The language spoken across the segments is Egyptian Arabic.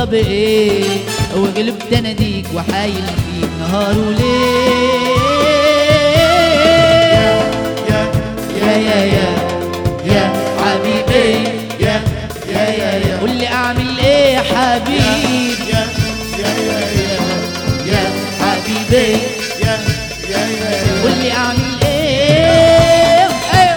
بايه وغلبت اناديك وحايل فيك نهار وليل يا يا يا يا يا حبيبي يا يا يا يا قول لي اعمل ايه يا حبيبي يا يا يا يا يا حبيبي يا يا يا قول لي اعمل ايه ايوه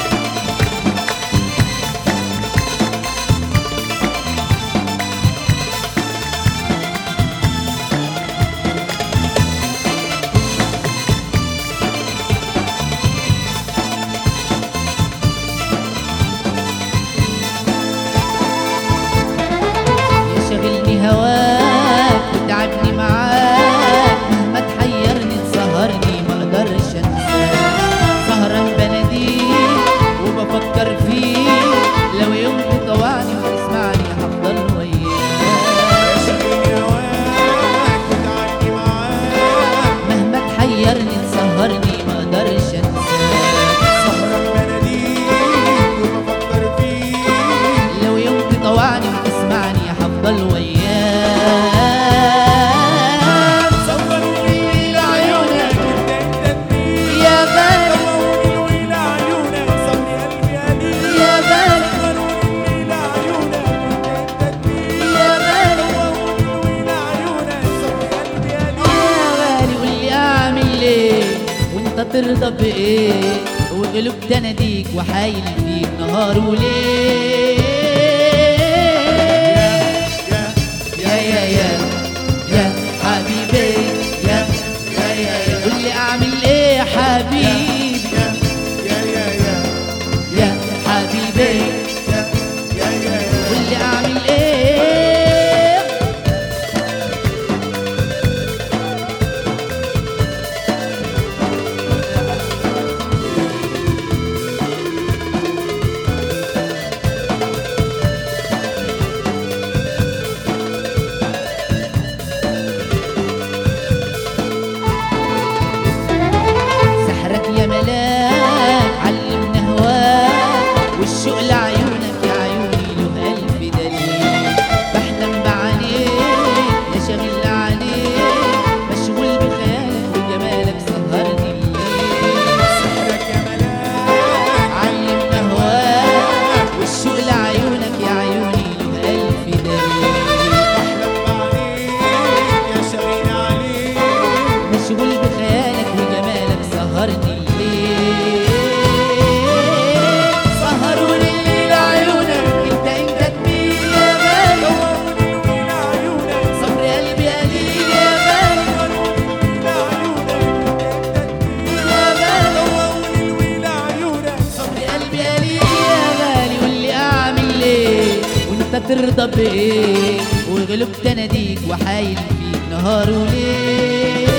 يشغلني هواك وتعبني معاك مهما تحيرني تسهرني ما اقدرش انساك سهران بناديك وبفكر فيك لو يوم تطوعني وتسمعني هفضل وياك شغلني هواك وتعبني معاك مهما تحيرني تسهرني ما اقدرش انساك سهران بناديك وبفكر فيك لو يوم تطوعني وتسمعني هفضل وياك صوروني لعيونك انت انت تميل يا غالي صوروني لعيونك صبري قلبي قليل يا غالي صوروني لعيونك انت انت تميل يا غالي صوروني لعيونك صبري قلبي قليل يا غالي قول لي اعمل ايه وانت ترضى بايه وقلبت اناديك وحايل فيك نهار وليل يا يا يا يا يا حبيبي يا يا يا يا قول لي اعمل ايه يا حبيبي يا يا يا يا يا حبيبي يا يا يا يا قول لي اعمل ايه سحرك يا ملاك علمنا هواك والشوق لعيونك يا عيوني له ألف دليل بحلم بعينيك يا شاغل عليك مشغول بخيالك وجمالك سهرني الليل سحرك يا ملاك علمنا هواك والشوق لعيونك يا عيوني له ألف دليل بحلم بعينيك يا شاغل عليك مشغول بخيالك وجمالك سهرني الليل سهروني الليل عيونك انت انت كبير يا غالي صوروني لعيونك صبر قلبي قليل يا غالي صوروني لعيونك انت انت تميل يا غالي صوروني لعيونك صبر قلبي قليل يا غالي قول لي اعمل ايه وانت ترضى بايه وغلبت اناديك وحايل فيك نهار وليل